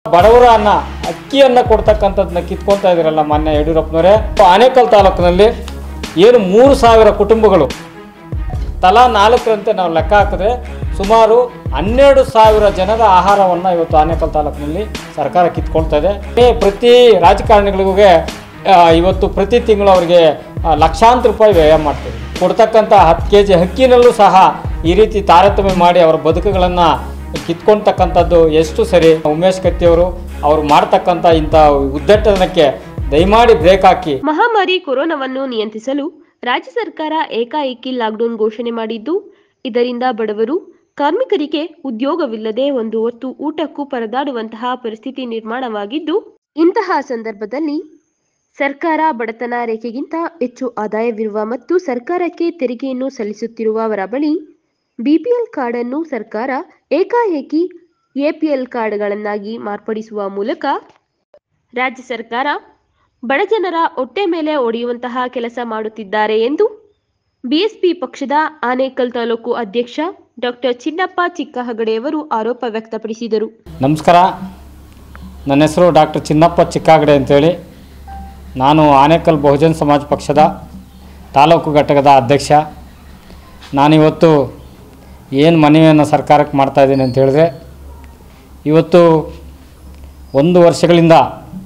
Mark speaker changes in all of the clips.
Speaker 1: ಬಡವರ ಅನ್ನ ಅಕ್ಕಿಯನ್ನ ಕೊಡ್ತಕ್ಕಂಥದ್ದನ್ನ ಕಿತ್ಕೊಂತಾ ಇದ್ದೀರಲ್ಲ ಮಾನ್ಯ ಯಡಿಯೂರಪ್ಪನವರೇ ಆನೇಕಲ್ ತಾಲೂಕಿನಲ್ಲಿ ಏನು ಮೂರು ಸಾವಿರ ಕುಟುಂಬಗಳು ತಲಾ ನಾಲ್ಕರಂತೆ ನಾವು ಲೆಕ್ಕ ಹಾಕಿದ್ರೆ ಸುಮಾರು ಹನ್ನೆರಡು ಸಾವಿರ ಜನರ ಆಹಾರವನ್ನು ಇವತ್ತು ಆನೇಕಲ್ ತಾಲೂಕಿನಲ್ಲಿ ಸರ್ಕಾರ ಕಿತ್ಕೊಳ್ತಾ ಇದೆ ಏ, ಪ್ರತಿ ರಾಜಕಾರಣಿಗಳಿಗೂ ಇವತ್ತು ಪ್ರತಿ ತಿಂಗಳು ಅವರಿಗೆ ಆ, ಲಕ್ಷಾಂತರ ರೂಪಾಯಿ ವ್ಯಯ ಮಾಡ್ತೀವಿ ಕೊಡ್ತಕ್ಕಂಥ ಹತ್ತು ಕೆ ಜಿ ಅಕ್ಕಿನಲ್ಲೂ ಸಹ ಈ ರೀತಿ ತಾರತಮ್ಯ ಮಾಡಿ ಅವರ ಬದುಕುಗಳನ್ನು ಕಿತ್ಕೊಳ್ತಕ್ಕಂಥದ್ದು ಎಷ್ಟು ಸರಿ ಉಮೇಶ್ ಕತ್ತಿಯವರು ಅವರು ಮಾಡ್ತಕ್ಕಂಥ ಇಂಥ ಉದ್ದಟನಕ್ಕೆ ದಯಮಾಡಿ ಬ್ರೇಕ್ ಹಾಕಿ
Speaker 2: ಮಹಾಮಾರಿ ಕೊರೋನಾವನ್ನು ನಿಯಂತ್ರಿಸಲು ರಾಜ್ಯ ಸರ್ಕಾರ ಏಕಾಏಕಿ ಲಾಕ್ಡೌನ್ ಘೋಷಣೆ ಮಾಡಿದ್ದು ಇದರಿಂದ ಬಡವರು ಕಾರ್ಮಿಕರಿಗೆ ಉದ್ಯೋಗವಿಲ್ಲದೆ ಒಂದು ಹೊತ್ತು ಊಟಕ್ಕೂ ಪರದಾಡುವಂತಹ ಪರಿಸ್ಥಿತಿ ನಿರ್ಮಾಣವಾಗಿದ್ದು ಇಂತಹ ಸಂದರ್ಭದಲ್ಲಿ ಸರ್ಕಾರ ಬಡತನ ರೇಖೆಗಿಂತ ಹೆಚ್ಚು ಆದಾಯವಿರುವ ಮತ್ತು ಸರ್ಕಾರಕ್ಕೆ ತೆರಿಗೆಯನ್ನು ಸಲ್ಲಿಸುತ್ತಿರುವವರ ಬಳಿ ಬಿಪಿಎಲ್ ಕಾರ್ಡ್ ಅನ್ನು ಸರ್ಕಾರ ಏಕಾಏಕಿ ಎಪಿಎಲ್ ಕಾರ್ಡ್ಗಳನ್ನಾಗಿ ಮಾರ್ಪಡಿಸುವ ಮೂಲಕ ರಾಜ್ಯ ಸರ್ಕಾರ ಬಡಜನರ ಹೊಟ್ಟೆ ಮೇಲೆ ಒಡೆಯುವಂತಹ ಕೆಲಸ ಮಾಡುತ್ತಿದ್ದಾರೆ ಎಂದು ಬಿಎಸ್ಪಿ ಪಕ್ಷದ ಆನೇಕಲ್ ತಾಲೂಕು ಅಧ್ಯಕ್ಷ ಡಾಕ್ಟರ್ ಚಿನ್ನಪ್ಪ ಚಿಕ್ಕಹಗಡೆಯವರು ಆರೋಪ ವ್ಯಕ್ತಪಡಿಸಿದರು
Speaker 1: ನಮಸ್ಕಾರ ನನ್ನ ಹೆಸರು ಡಾಕ್ಟರ್ ಚಿನ್ನಪ್ಪ ಚಿಕ್ಕಾಗಡೆ ಅಂತೇಳಿ ನಾನು ಆನೇಕಲ್ ಬಹುಜನ್ ಸಮಾಜ ಪಕ್ಷದ ತಾಲೂಕು ಘಟಕದ ಅಧ್ಯಕ್ಷ ನಾನಿವತ್ತು ಏನು ಮನವಿಯನ್ನು ಸರ್ಕಾರಕ್ಕೆ ಮಾಡ್ತಾಯಿದ್ದೀನಿ ಅಂತ ಹೇಳಿದ್ರೆ ಇವತ್ತು ಒಂದು ವರ್ಷಗಳಿಂದ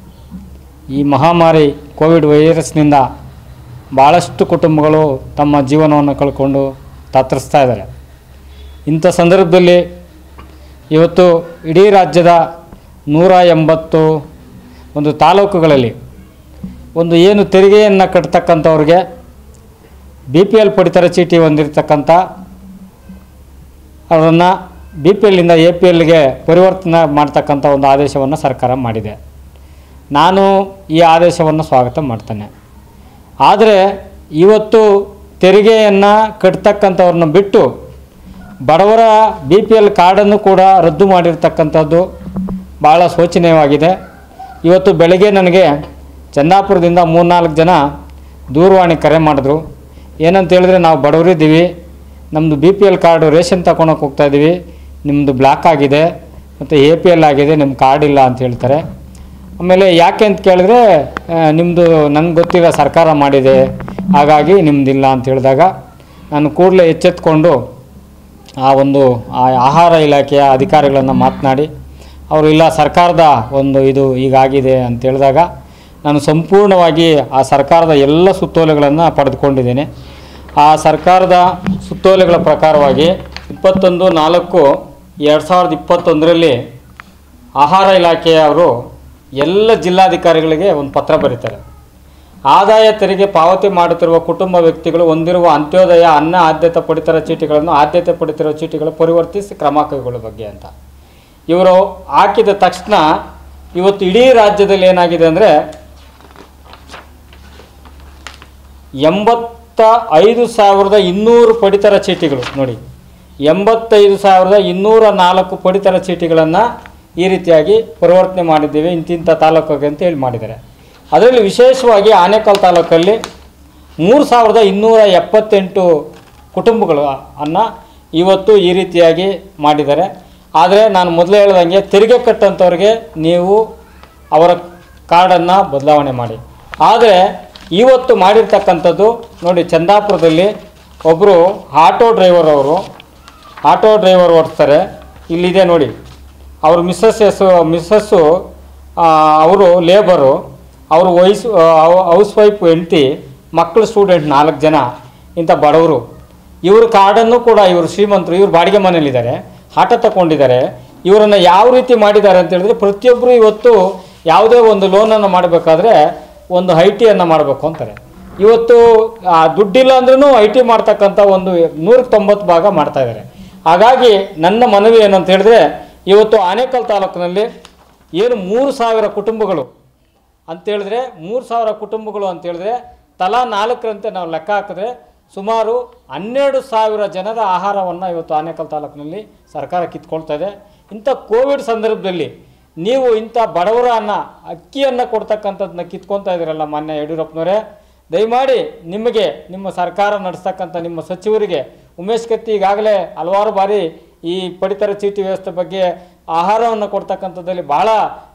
Speaker 1: ಈ ಮಹಾಮಾರಿ ಕೋವಿಡ್ ವೈರಸ್ನಿಂದ ಭಾಳಷ್ಟು ಕುಟುಂಬಗಳು ತಮ್ಮ ಜೀವನವನ್ನು ಕಳ್ಕೊಂಡು ತತ್ತರಿಸ್ತಾ ಇದ್ದಾರೆ ಇಂಥ ಸಂದರ್ಭದಲ್ಲಿ ಇವತ್ತು ಇಡೀ ರಾಜ್ಯದ ನೂರ ಎಂಬತ್ತು ಒಂದು ತಾಲೂಕುಗಳಲ್ಲಿ ಒಂದು ಏನು ತೆರಿಗೆಯನ್ನು ಕಟ್ತಕ್ಕಂಥವ್ರಿಗೆ ಬಿ ಪಿ ಎಲ್ ಪಡಿತರ ಚೀಟಿ ಹೊಂದಿರತಕ್ಕಂಥ ಅವರನ್ನು ಬಿ ಪಿ ಎಲ್ಲಿಂದ ಎ ಪಿ ಎಲ್ಗೆ ಪರಿವರ್ತನೆ ಮಾಡ್ತಕ್ಕಂಥ ಒಂದು ಆದೇಶವನ್ನು ಸರ್ಕಾರ ಮಾಡಿದೆ ನಾನು ಈ ಆದೇಶವನ್ನು ಸ್ವಾಗತ ಮಾಡ್ತೇನೆ ಆದರೆ ಇವತ್ತು ತೆರಿಗೆಯನ್ನು ಕಟ್ತಕ್ಕಂಥವ್ರನ್ನ ಬಿಟ್ಟು ಬಡವರ ಬಿ ಪಿ ಎಲ್ ಕಾರ್ಡನ್ನು ಕೂಡ ರದ್ದು ಮಾಡಿರ್ತಕ್ಕಂಥದ್ದು ಭಾಳ ಶೋಚನೀಯವಾಗಿದೆ ಇವತ್ತು ಬೆಳಗ್ಗೆ ನನಗೆ ಚಂದಾಪುರದಿಂದ ಮೂರ್ನಾಲ್ಕು ಜನ ದೂರವಾಣಿ ಕರೆ ಮಾಡಿದ್ರು ಏನಂತ ಹೇಳಿದ್ರೆ ನಾವು ಬಡವರಿದ್ದೀವಿ ನಮ್ಮದು B P L card ration ತಗೊಳಕ್ಕೆ ಹೋಗ್ತಾ ಇದ್ದೀವಿ ನಿಮ್ಮದು ಬ್ಲ್ಯಾಕ್ ಆಗಿದೆ ಮತ್ತು ಎ ಪಿ ಎಲ್ ಆಗಿದೆ ನಿಮ್ಮ ಕಾರ್ಡ್ ಇಲ್ಲ ಅಂತ ಹೇಳ್ತಾರೆ ಆಮೇಲೆ ಯಾಕೆ ಅಂತ ಕೇಳಿದ್ರೆ ನಿಮ್ಮದು ನನಗೆ ಗೊತ್ತಿರೋ ಸರ್ಕಾರ ಮಾಡಿದೆ ಹಾಗಾಗಿ ನಿಮ್ಮದಿಲ್ಲ ಅಂತ ಹೇಳಿದಾಗ ನಾನು ಕೂಡಲೇ ಎಚ್ಚೆತ್ಕೊಂಡು ಆ ಒಂದು ಆ ಆಹಾರ ಇಲಾಖೆಯ ಅಧಿಕಾರಿಗಳನ್ನು ಮಾತನಾಡಿ ಅವರು ಇಲ್ಲ ಸರ್ಕಾರದ ಒಂದು ಇದು ಹೀಗಾಗಿದೆ ಅಂತ ಹೇಳಿದಾಗ ನಾನು ಸಂಪೂರ್ಣವಾಗಿ ಆ ಸರ್ಕಾರದ ಎಲ್ಲ ಸುತ್ತೋಲೆಗಳನ್ನು ಪಡೆದುಕೊಂಡಿದ್ದೇನೆ ಆ ಸರ್ಕಾರದ ಸುತ್ತೋಲೆಗಳ ಪ್ರಕಾರವಾಗಿ ಇಪ್ಪತ್ತೊಂದು ನಾಲ್ಕು ಎರಡು ಸಾವಿರದ ಇಪ್ಪತ್ತೊಂದರಲ್ಲಿ ಆಹಾರ ಇಲಾಖೆಯವರು ಎಲ್ಲ ಜಿಲ್ಲಾಧಿಕಾರಿಗಳಿಗೆ ಒಂದು ಪತ್ರ ಬರೀತಾರೆ ಆದಾಯ ತೆರಿಗೆ ಪಾವತಿ ಮಾಡುತ್ತಿರುವ ಕುಟುಂಬ ವ್ಯಕ್ತಿಗಳು ಹೊಂದಿರುವ ಅಂತ್ಯೋದಯ ಅನ್ನ ಆದ್ಯತೆ ಪಡಿತರ ಚೀಟಿಗಳನ್ನು ಆದ್ಯತೆ ಪಡಿತಿರುವ ಚೀಟಿಗಳು ಪರಿವರ್ತಿಸಿ ಕ್ರಮ ಕೈಗೊಳ್ಳುವ ಬಗ್ಗೆ ಅಂತ ಇವರು ಹಾಕಿದ ತಕ್ಷಣ ಇವತ್ತು ಇಡೀ ರಾಜ್ಯದಲ್ಲಿ ಏನಾಗಿದೆ ಅಂದರೆ ಎಂಬತ್ತ ಐದು ಸಾವಿರದ ಇನ್ನೂರು ಪಡಿತರ ಚೀಟಿಗಳು ನೋಡಿ ಎಂಬತ್ತೈದು ಸಾವಿರದ ಇನ್ನೂರ ನಾಲ್ಕು ಪಡಿತರ ಚೀಟಿಗಳನ್ನು ಈ ರೀತಿಯಾಗಿ ಪರಿವರ್ತನೆ ಮಾಡಿದ್ದೇವೆ ಇಂತಿಂಥ ತಾಲೂಕಿಗೆ ಅಂತ ಹೇಳಿ ಮಾಡಿದ್ದಾರೆ ಅದರಲ್ಲಿ ವಿಶೇಷವಾಗಿ ಆನೇಕಲ್ ತಾಲೂಕಲ್ಲಿ ಮೂರು ಸಾವಿರದ ಇನ್ನೂರ ಎಪ್ಪತ್ತೆಂಟು ಕುಟುಂಬಗಳು ಅನ್ನ ಇವತ್ತು ಈ ರೀತಿಯಾಗಿ ಮಾಡಿದ್ದಾರೆ ಆದರೆ ನಾನು ಮೊದಲೇ ಹೇಳ್ದಂಗೆ ತೆರಿಗೆ ಕಟ್ಟಂಥವ್ರಿಗೆ ನೀವು ಅವರ ಕಾರ್ಡನ್ನು ಬದಲಾವಣೆ ಮಾಡಿ ಆದರೆ ಇವತ್ತು ಮಾಡಿರ್ತಕ್ಕಂಥದ್ದು ನೋಡಿ ಚಂದಾಪುರದಲ್ಲಿ ಒಬ್ಬರು ಆಟೋ ಡ್ರೈವರ್ ಅವರು ಆಟೋ ಡ್ರೈವರ್ ಓಡಿಸ್ತಾರೆ ಇಲ್ಲಿದೆ ನೋಡಿ ಅವ್ರ ಮಿಸ್ಸಸ್ ಹೆಸರು ಮಿಸ್ಸಸ್ಸು ಅವರು ಲೇಬರು ಅವರು ವಯಸ್ಸು ಹೌಸ್ ವೈಫ್ ಹೆಂಡ್ತಿ ಮಕ್ಕಳು ಸ್ಟೂಡೆಂಟ್ ನಾಲ್ಕು ಜನ ಇಂಥ ಬಡವರು ಇವ್ರ ಕಾರ್ಡನ್ನು ಕೂಡ ಇವರು ಶ್ರೀಮಂತರು ಇವ್ರು ಬಾಡಿಗೆ ಮನೇಲಿದ್ದಾರೆ ಆಟ ತಗೊಂಡಿದ್ದಾರೆ ಇವರನ್ನು ಯಾವ ರೀತಿ ಮಾಡಿದ್ದಾರೆ ಅಂತ ಹೇಳಿದ್ರೆ ಪ್ರತಿಯೊಬ್ಬರು ಇವತ್ತು ಯಾವುದೇ ಒಂದು ಲೋನನ್ನು ಮಾಡಬೇಕಾದ್ರೆ ಒಂದು ಐ ಟಿಯನ್ನು ಮಾಡಬೇಕು ಅಂತಾರೆ ಇವತ್ತು ಆ, ದುಡ್ಡಿಲ್ಲ ಅಂದ್ರೂ ಐ ಟಿ ಮಾಡ್ತಕ್ಕಂಥ ಒಂದು ನೂರಕ್ಕೆ ತೊಂಬತ್ತು ಭಾಗ ಮಾಡ್ತಾ ಇದ್ದಾರೆ ಹಾಗಾಗಿ ನನ್ನ ಮನವಿ ಏನಂತ ಹೇಳಿದ್ರೆ ಇವತ್ತು ಆನೇಕಲ್ ತಾಲೂಕಿನಲ್ಲಿ ಏನು ಮೂರು ಸಾವಿರ ಕುಟುಂಬಗಳು ಅಂತೇಳಿದ್ರೆ ಮೂರು ಸಾವಿರ ಕುಟುಂಬಗಳು ಅಂತೇಳಿದ್ರೆ ತಲಾ ನಾಲ್ಕರಂತೆ ನಾವು ಲೆಕ್ಕ ಹಾಕಿದ್ರೆ ಸುಮಾರು ಹನ್ನೆರಡು ಸಾವಿರ ಜನರ ಆಹಾರವನ್ನು ಇವತ್ತು ಆನೇಕಲ್ ತಾಲೂಕಿನಲ್ಲಿ ಸರ್ಕಾರ ಕಿತ್ಕೊಳ್ತಾ ಇದೆ ಇಂಥ ಕೋವಿಡ್ ಸಂದರ್ಭದಲ್ಲಿ ನೀವು ಇಂಥ ಬಡವರ ಅನ್ನ ಅಕ್ಕಿಯನ್ನು ಕೊಡ್ತಕ್ಕಂಥದ್ದನ್ನ ಕಿತ್ಕೊತಾ ಇದ್ದೀರಲ್ಲ ಮಾನ್ಯ ಯಡಿಯೂರಪ್ಪನವರೇ ದಯಮಾಡಿ ನಿಮಗೆ ನಿಮ್ಮ ಸರ್ಕಾರ ನಡೆಸ್ತಕ್ಕಂಥ ನಿಮ್ಮ ಸಚಿವರಿಗೆ ಉಮೇಶ್ ಕತ್ತಿ ಈಗಾಗಲೇ ಹಲವಾರು ಬಾರಿ ಈ ಪಡಿತರ ಚೀಟಿ ವ್ಯವಸ್ಥೆ ಬಗ್ಗೆ ಆಹಾರವನ್ನು ಕೊಡ್ತಕ್ಕಂಥದ್ದಲ್ಲಿ ಭಾಳ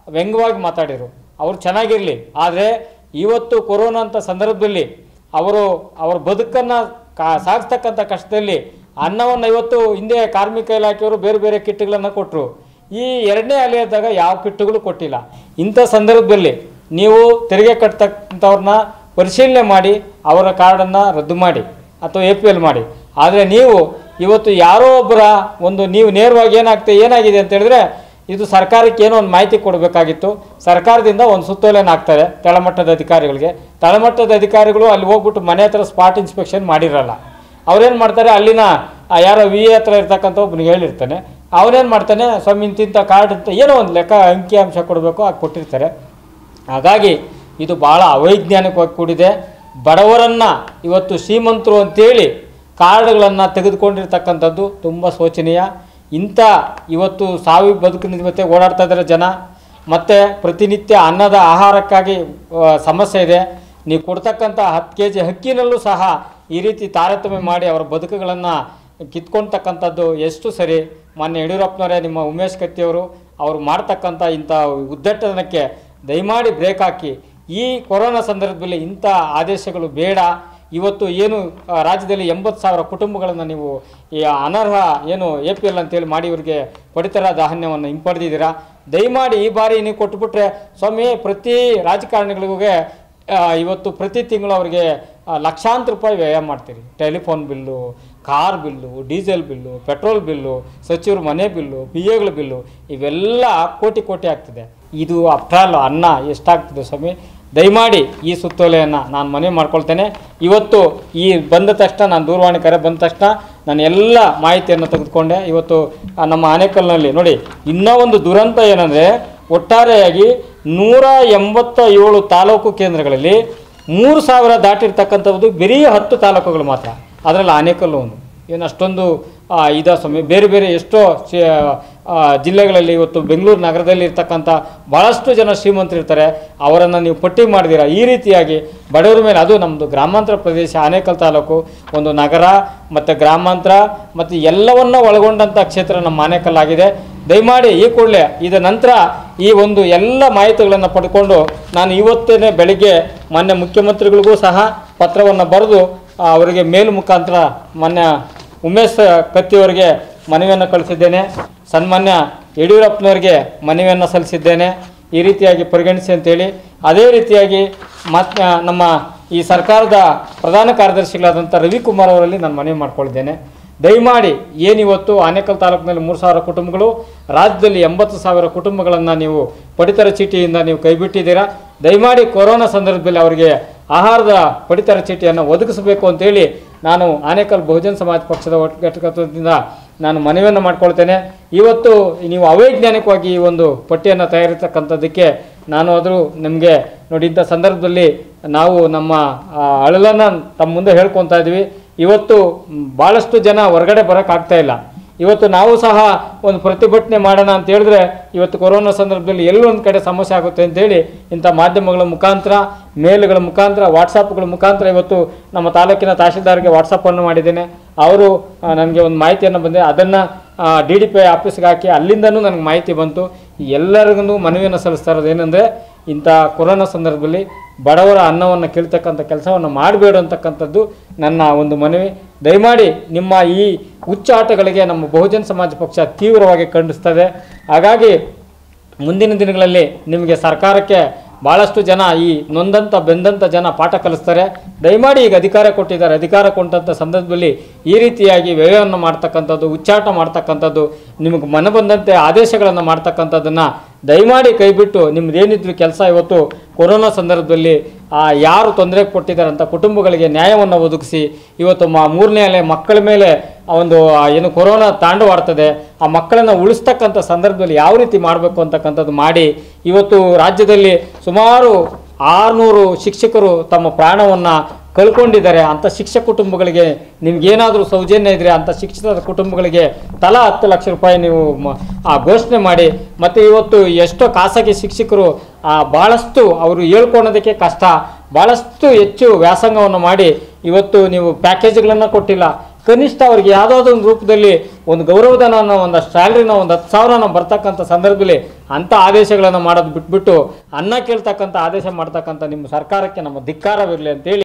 Speaker 1: ವ್ಯಂಗ್ಯವಾಗಿ ಮಾತಾಡಿದರು ಅವ್ರು ಚೆನ್ನಾಗಿರಲಿ ಆದರೆ ಇವತ್ತು ಕೊರೋನಾ ಅಂತ ಸಂದರ್ಭದಲ್ಲಿ ಅವರು ಅವ್ರ ಬದುಕನ್ನು ಕಾ ಸಾಗಿಸ್ತಕ್ಕಂಥ ಕಷ್ಟದಲ್ಲಿ ಅನ್ನವನ್ನು ಇವತ್ತು ಹಿಂದೆ ಕಾರ್ಮಿಕ ಇಲಾಖೆಯವರು ಬೇರೆ ಬೇರೆ ಕಿಟ್ಗಳನ್ನು ಕೊಟ್ಟರು ಈ ಎರಡನೇ ಅಲೆಯದಾಗ ಯಾವ ಕಿಟ್ಟುಗಳು ಕೊಟ್ಟಿಲ್ಲ ಇಂಥ ಸಂದರ್ಭದಲ್ಲಿ ನೀವು ತೆರಿಗೆ ಕಟ್ತಕ್ಕಂಥವ್ರನ್ನ ಪರಿಶೀಲನೆ ಮಾಡಿ ಅವರ ಕಾರ್ಡನ್ನು ರದ್ದು ಮಾಡಿ ಅಥವಾ ಎ ಪಿ ಎಲ್ ಮಾಡಿ ಆದರೆ ನೀವು ಇವತ್ತು ಯಾರೋ ಒಬ್ಬರ ಒಂದು ನೀವು ನೇರವಾಗಿ ಏನಾಗ್ತದೆ ಏನಾಗಿದೆ ಅಂತ ಹೇಳಿದ್ರೆ ಇದು ಸರ್ಕಾರಕ್ಕೆ ಏನೋ ಒಂದು ಮಾಹಿತಿ ಕೊಡಬೇಕಾಗಿತ್ತು ಸರ್ಕಾರದಿಂದ ಒಂದು ಸುತ್ತೋಲೆನ ಹಾಕ್ತಾರೆ ತಳಮಟ್ಟದ ಅಧಿಕಾರಿಗಳಿಗೆ ತಳಮಟ್ಟದ ಅಧಿಕಾರಿಗಳು ಅಲ್ಲಿ ಹೋಗ್ಬಿಟ್ಟು ಮನೆ ಹತ್ರ ಸ್ಪಾಟ್ ಇನ್ಸ್ಪೆಕ್ಷನ್ ಮಾಡಿರಲ್ಲ ಅವ್ರೇನು ಮಾಡ್ತಾರೆ ಅಲ್ಲಿನ ಆ ಯಾರೋ ವಿ ಎ ಹತ್ರ ಇರ್ತಕ್ಕಂಥ ಒಬ್ಬನಿಗೆ ಹೇಳಿರ್ತಾನೆ ಅವನೇನು ಮಾಡ್ತಾನೆ ಸ್ವಾಮಿ ಇಂತಿಂಥ ಕಾರ್ಡ್ ಅಂತ ಏನೋ ಒಂದು ಲೆಕ್ಕ ಅಂಕಿ ಅಂಶ ಕೊಡಬೇಕು ಅದು ಕೊಟ್ಟಿರ್ತಾರೆ ಹಾಗಾಗಿ ಇದು ಭಾಳ ಅವೈಜ್ಞಾನಿಕವಾಗಿ ಕೂಡಿದೆ ಬಡವರನ್ನು ಇವತ್ತು ಶ್ರೀಮಂತರು ಅಂತೇಳಿ ಕಾರ್ಡ್ಗಳನ್ನು ತೆಗೆದುಕೊಂಡಿರ್ತಕ್ಕಂಥದ್ದು ತುಂಬ ಶೋಚನೀಯ ಇಂಥ ಇವತ್ತು ಸಾವಿ ಬದುಕಿನ ಜೊತೆ ಓಡಾಡ್ತಾ ಇದ್ದಾರೆ ಜನ ಮತ್ತು ಪ್ರತಿನಿತ್ಯ ಅನ್ನದ ಆಹಾರಕ್ಕಾಗಿ ಆ, ಸಮಸ್ಯೆ ಇದೆ ನೀವು ಕೊಡ್ತಕ್ಕಂಥ ಹತ್ತು ಕೆ ಜಿ ಅಕ್ಕಿನಲ್ಲೂ ಸಹ ಈ ರೀತಿ ತಾರತಮ್ಯ ಮಾಡಿ ಅವರ ಬದುಕುಗಳನ್ನು ಕಿತ್ಕೊಳ್ತಕ್ಕಂಥದ್ದು ಎಷ್ಟು ಸರಿ ಮೊನ್ನೆ ಯಡಿಯೂರಪ್ಪನವರೇ ನಿಮ್ಮ ಉಮೇಶ್ ಕತ್ತಿಯವರು ಅವರು ಮಾಡ್ತಕ್ಕಂಥ ಇಂಥ ಉದ್ದಟನಕ್ಕೆ ದಯಮಾಡಿ ಬ್ರೇಕ್ ಹಾಕಿ ಈ ಕೊರೋನಾ ಸಂದರ್ಭದಲ್ಲಿ ಇಂಥ ಆದೇಶಗಳು ಬೇಡ ಇವತ್ತು ಏನು ಆ, ರಾಜ್ಯದಲ್ಲಿ ಎಂಬತ್ತು ಸಾವಿರ ಕುಟುಂಬಗಳನ್ನು ನೀವು ಈ ಅನರ್ಹ ಏನು ಎ ಪಿ ಎಲ್ ಅಂತೇಳಿ ಮಾಡಿ ಇವರಿಗೆ ಪಡಿತರ ಧಾನ್ಯವನ್ನು ಹಿಂಪಡೆದಿದ್ದೀರಾ ದಯಮಾಡಿ ಈ ಬಾರಿ ನೀವು ಕೊಟ್ಬಿಟ್ರೆ ಸ್ವಾಮಿ ಪ್ರತಿ ರಾಜಕಾರಣಿಗಳಿಗೆ ಆ, ಇವತ್ತು ಪ್ರತಿ ತಿಂಗಳು ಅವರಿಗೆ ಆ, ಲಕ್ಷಾಂತರ ರೂಪಾಯಿ ವ್ಯಯ ಮಾಡ್ತೀರಿ telephone bill car bill diesel bill petrol bill ಸಚಿವರು ಮನೆ ಬಿಲ್ಲು ಪಿ ಎಗಳ ಬಿಲ್ಲು ಇವೆಲ್ಲ ಕೋಟಿ ಕೋಟಿ ಆಗ್ತಿದೆ ಇದು ಅಪ್ರಾಲ್ ಅನ್ನ ಎಷ್ಟಾಗ್ತದೆ ಸ್ವಾಮಿ ದಯಮಾಡಿ ಈ ಸುತ್ತೋಲೆಯನ್ನು ನಾನು ಮನವಿ ಮಾಡ್ಕೊಳ್ತೇನೆ ಇವತ್ತು ಈ ಬಂದ ತಕ್ಷಣ ನಾನು ದೂರವಾಣಿ ಕರೆ ಬಂದ ತಕ್ಷಣ ನಾನು ಎಲ್ಲ ಮಾಹಿತಿಯನ್ನು ತೆಗೆದುಕೊಂಡೆ ಇವತ್ತು ಆ, ನಮ್ಮ ಆನೇಕಲ್ನಲ್ಲಿ ನೋಡಿ ಇನ್ನೂ ಒಂದು ದುರಂತ ಏನಂದರೆ ಒಟ್ಟಾರೆಯಾಗಿ ನೂರ ಎಂಬತ್ತ ಏಳು ತಾಲೂಕು ಕೇಂದ್ರಗಳಲ್ಲಿ ಮೂರು ಸಾವಿರ ದಾಟಿರ್ತಕ್ಕಂಥದ್ದು ಬರೀ ಹತ್ತು ತಾಲೂಕುಗಳು ಮಾತ್ರ ಅದರಲ್ಲಿ ಆನೇಕಲ್ಲು ಒಂದು ಏನು ಅಷ್ಟೊಂದು ಆ, ಇದ ಸ್ವಾಮಿ ಬೇರೆ ಬೇರೆ ಎಷ್ಟೋ ಶೇ- ಆ, ಜಿಲ್ಲೆಗಳಲ್ಲಿ ಇವತ್ತು ಬೆಂಗಳೂರು ನಗರದಲ್ಲಿ ಇರ್ತಕ್ಕಂಥ ಭಾಳಷ್ಟು ಜನ ಶ್ರೀಮಂತರು ಇರ್ತಾರೆ ಅವರನ್ನು ನೀವು ಪಟ್ಟಿ ಮಾಡಿದ್ದೀರಾ ಈ ರೀತಿಯಾಗಿ ಬಡವರ ಮೇಲೆ ಅದು ನಮ್ಮದು ಗ್ರಾಮಾಂತರ ಪ್ರದೇಶ ಆನೇಕಲ್ ತಾಲೂಕು ಒಂದು ನಗರ ಮತ್ತು ಗ್ರಾಮಾಂತರ ಮತ್ತು ಎಲ್ಲವನ್ನ ಒಳಗೊಂಡಂಥ ಕ್ಷೇತ್ರ ನಮ್ಮ ಆನೇಕಲ್ ಆಗಿದೆ ದಯಮಾಡಿ ಈ ಕೂಡಲೇ ಇದ ನಂತರ ಈ ಒಂದು ಎಲ್ಲ ಮಾಹಿತಿಗಳನ್ನು ಪಡ್ಕೊಂಡು ನಾನು ಇವತ್ತೇ ಬೆಳಿಗ್ಗೆ ಮಾನ್ಯ ಮುಖ್ಯಮಂತ್ರಿಗಳಿಗೂ ಸಹ ಪತ್ರವನ್ನು ಬರೆದು ಆ, ಅವರಿಗೆ ಮೇಲ್ ಮುಖಾಂತರ ಮಾನ್ಯ ಉಮೇಶ್ ಕತ್ತಿಯವರಿಗೆ ಮನವಿಯನ್ನು ಕಳಿಸಿದ್ದೇನೆ ಸನ್ಮಾನ್ಯ ಯಡಿಯೂರಪ್ಪನವರಿಗೆ ಮನವಿಯನ್ನು ಸಲ್ಲಿಸಿದ್ದೇನೆ ಈ ರೀತಿಯಾಗಿ ಪರಿಗಣಿಸಿ ಅಂತೇಳಿ ಅದೇ ರೀತಿಯಾಗಿ ಮತ್ ನಮ್ಮ ಈ ಸರ್ಕಾರದ ಪ್ರಧಾನ ಕಾರ್ಯದರ್ಶಿಗಳಾದಂಥ ರವಿಕುಮಾರ್ ಅವರಲ್ಲಿ ನಾನು ಮನವಿ ಮಾಡ್ಕೊಳ್ತೇನೆ ದಯಮಾಡಿ ಏನಿವತ್ತು ಆನೇಕಲ್ ತಾಲೂಕಿನಲ್ಲಿ ಮೂರು ಸಾವಿರ ಕುಟುಂಬಗಳು ರಾಜ್ಯದಲ್ಲಿ ಎಂಬತ್ತು ಸಾವಿರ ಕುಟುಂಬಗಳನ್ನು ನೀವು ಪಡಿತರ ಚೀಟಿಯಿಂದ ನೀವು ಕೈಬಿಟ್ಟಿದ್ದೀರಾ ದಯಮಾಡಿ ಕೊರೋನಾ ಸಂದರ್ಭದಲ್ಲಿ ಅವರಿಗೆ ಆಹಾರದ ಪಡಿತರ ಚೀಟಿಯನ್ನು ಒದಗಿಸಬೇಕು ಅಂತೇಳಿ ನಾನು ಆನೇಕಲ್ ಬಹುಜನ್ ಸಮಾಜ ಪಕ್ಷದ ಒಟ್ಟು ಘಟಕದಿಂದ ನಾನು ಮನವಿಯನ್ನು ಮಾಡ್ಕೊಳ್ತೇನೆ ಇವತ್ತು ನೀವು ಅವೈಜ್ಞಾನಿಕವಾಗಿ ಈ ಒಂದು ಪಟ್ಟಿಯನ್ನು ತಯಾರಿರ್ತಕ್ಕಂಥದ್ದಕ್ಕೆ ನಾನು ಆದರೂ ನಿಮಗೆ ನೋಡಿ ಇಂಥ ಸಂದರ್ಭದಲ್ಲಿ ನಾವು ನಮ್ಮ ಆ, ಅಳಲನ್ನು ತಮ್ಮ ಮುಂದೆ ಹೇಳ್ಕೊತಾ ಇದ್ವಿ ಇವತ್ತು ಮ್, ಭಾಳಷ್ಟು ಜನ ಹೊರಗಡೆ ಬರೋಕ್ಕಾಗ್ತಾ ಇಲ್ಲ ಇವತ್ತು ನಾವು ಸಹ ಒಂದು ಪ್ರತಿಭಟನೆ ಮಾಡೋಣ ಅಂತ ಹೇಳಿದ್ರೆ ಇವತ್ತು ಕೊರೋನಾ ಸಂದರ್ಭದಲ್ಲಿ ಎಲ್ಲೊಂದು ಕಡೆ ಸಮಸ್ಯೆ ಆಗುತ್ತೆ ಅಂತೇಳಿ ಇಂಥ ಮಾಧ್ಯಮಗಳ ಮುಖಾಂತರ ಮೇಲ್ಗಳ ಮುಖಾಂತರ ವಾಟ್ಸಪ್ಗಳ ಮುಖಾಂತರ ಇವತ್ತು ನಮ್ಮ ತಾಲೂಕಿನ ತಹಶೀಲ್ದಾರ್ಗೆ ವಾಟ್ಸಪ್ಪನ್ನು ಮಾಡಿದ್ದೇನೆ ಅವರು ನನಗೆ ಒಂದು ಮಾಹಿತಿಯನ್ನು ಬಂದೆ ಅದನ್ನು ಡಿ ಡಿ ಪಿ ಆಫೀಸ್ಗೆ ಹಾಕಿ ಅಲ್ಲಿಂದನೂ ನನಗೆ ಮಾಹಿತಿ ಬಂತು ಎಲ್ಲರಿಗೂ ಮನವಿಯನ್ನು ಸಲ್ಲಿಸ್ತಾ ಇರೋದು ಏನಂದರೆ ಇಂಥ ಕೊರೋನಾ ಸಂದರ್ಭದಲ್ಲಿ ಬಡವರ ಅನ್ನವನ್ನು ಕೀಳ್ತಕ್ಕಂಥ ಕೆಲಸವನ್ನು ಮಾಡಬೇಡ ಅಂತಕ್ಕಂಥದ್ದು ನನ್ನ ಒಂದು ಮನವಿ ದಯಮಾಡಿ ನಿಮ್ಮ ಈ ಹುಚ್ಚಾಟಗಳಿಗೆ ನಮ್ಮ ಬಹುಜನ ಸಮಾಜ ಪಕ್ಷ ತೀವ್ರವಾಗಿ ಖಂಡಿಸ್ತದೆ ಹಾಗಾಗಿ ಮುಂದಿನ ದಿನಗಳಲ್ಲಿ ನಿಮಗೆ ಸರ್ಕಾರಕ್ಕೆ ಭಾಳಷ್ಟು ಜನ ಈ ನೊಂದಂಥ ಬೆಂದಂಥ ಜನ ಪಾಠ ಕಲಿಸ್ತಾರೆ ದಯಮಾಡಿ ಈಗ ಅಧಿಕಾರ ಕೊಟ್ಟಿದ್ದಾರೆ ಅಧಿಕಾರ ಕೊಟ್ಟಂಥ ಸಂದರ್ಭದಲ್ಲಿ ಈ ರೀತಿಯಾಗಿ ವ್ಯಯವನ್ನು ಮಾಡ್ತಕ್ಕಂಥದ್ದು ಉಚ್ಚಾಟ ಮಾಡ್ತಕ್ಕಂಥದ್ದು ನಿಮಗೆ ಮನ ಬಂದಂತೆ ಆದೇಶಗಳನ್ನು ಮಾಡ್ತಕ್ಕಂಥದ್ದನ್ನು ದಯಮಾಡಿ ಕೈಬಿಟ್ಟು ನಿಮ್ಮದೇನಿದ್ರು ಕೆಲಸ ಇವತ್ತು ಕೊರೋನಾ ಸಂದರ್ಭದಲ್ಲಿ ಆ ಯಾರು ತೊಂದರೆ ಕೊಟ್ಟಿದ್ದಾರೆ ಅಂತ ಕುಟುಂಬಗಳಿಗೆ ನ್ಯಾಯವನ್ನು ಒದಗಿಸಿ ಇವತ್ತು ಮ ಮೂರನೇ ಅಲೆ ಮಕ್ಕಳ ಮೇಲೆ ಆ ಒಂದು ಆ ಏನು ಕೊರೋನಾ ತಾಂಡವಾಡ್ತದೆ ಆ ಮಕ್ಕಳನ್ನು ಉಳಿಸ್ತಕ್ಕಂಥ ಸಂದರ್ಭದಲ್ಲಿ ಯಾವ ರೀತಿ ಮಾಡಬೇಕು ಅಂತಕ್ಕಂಥದ್ದು ಮಾಡಿ ಇವತ್ತು ರಾಜ್ಯದಲ್ಲಿ ಸುಮಾರು ಆರುನೂರು ಶಿಕ್ಷಕರು ತಮ್ಮ ಪ್ರಾಣವನ್ನು ಕಳ್ಕೊಂಡಿದ್ದಾರೆ ಅಂಥ ಶಿಕ್ಷಕ ಕುಟುಂಬಗಳಿಗೆ ನಿಮ್ಗೇನಾದರೂ ಸೌಜನ್ಯ ಇದ್ದರೆ ಅಂಥ ಶಿಕ್ಷಕರ ಕುಟುಂಬಗಳಿಗೆ ತಲಾ ಹತ್ತು ಲಕ್ಷ ರೂಪಾಯಿ ನೀವು ಮ- ಆ ಘೋಷಣೆ ಮಾಡಿ ಮತ್ತು ಇವತ್ತು ಎಷ್ಟೋ ಖಾಸಗಿ ಶಿಕ್ಷಕರು ಆ, ಭಾಳಷ್ಟು ಅವರು ಹೇಳ್ಕೊಳೋದಕ್ಕೆ ಕಷ್ಟ ಭಾಳಷ್ಟು ಹೆಚ್ಚು ವ್ಯಾಸಂಗವನ್ನು ಮಾಡಿ ಇವತ್ತು ನೀವು ಪ್ಯಾಕೇಜ್ಗಳನ್ನು ಕೊಟ್ಟಿಲ್ಲ ಕನಿಷ್ಠ ಅವ್ರಿಗೆ ಯಾವುದಾದ್ರು ಒಂದು ರೂಪದಲ್ಲಿ ಒಂದು ಗೌರವಧನವನ್ನು ಒಂದು ಸ್ಯಾಲ್ರಿನ ಒಂದು ಹತ್ತು ಸಾವಿರನ ಬರ್ತಕ್ಕಂಥ ಸಂದರ್ಭದಲ್ಲಿ ಅಂಥ ಆದೇಶಗಳನ್ನು ಮಾಡೋದು ಬಿಟ್ಬಿಟ್ಟು ಅನ್ನ ಕೇಳ್ತಕ್ಕಂಥ ಆದೇಶ ಮಾಡ್ತಕ್ಕಂಥ ನಿಮ್ಮ ಸರ್ಕಾರಕ್ಕೆ ನಮ್ಮ ಧಿಕ್ಕಾರವಿರಲಿ ಅಂತೇಳಿ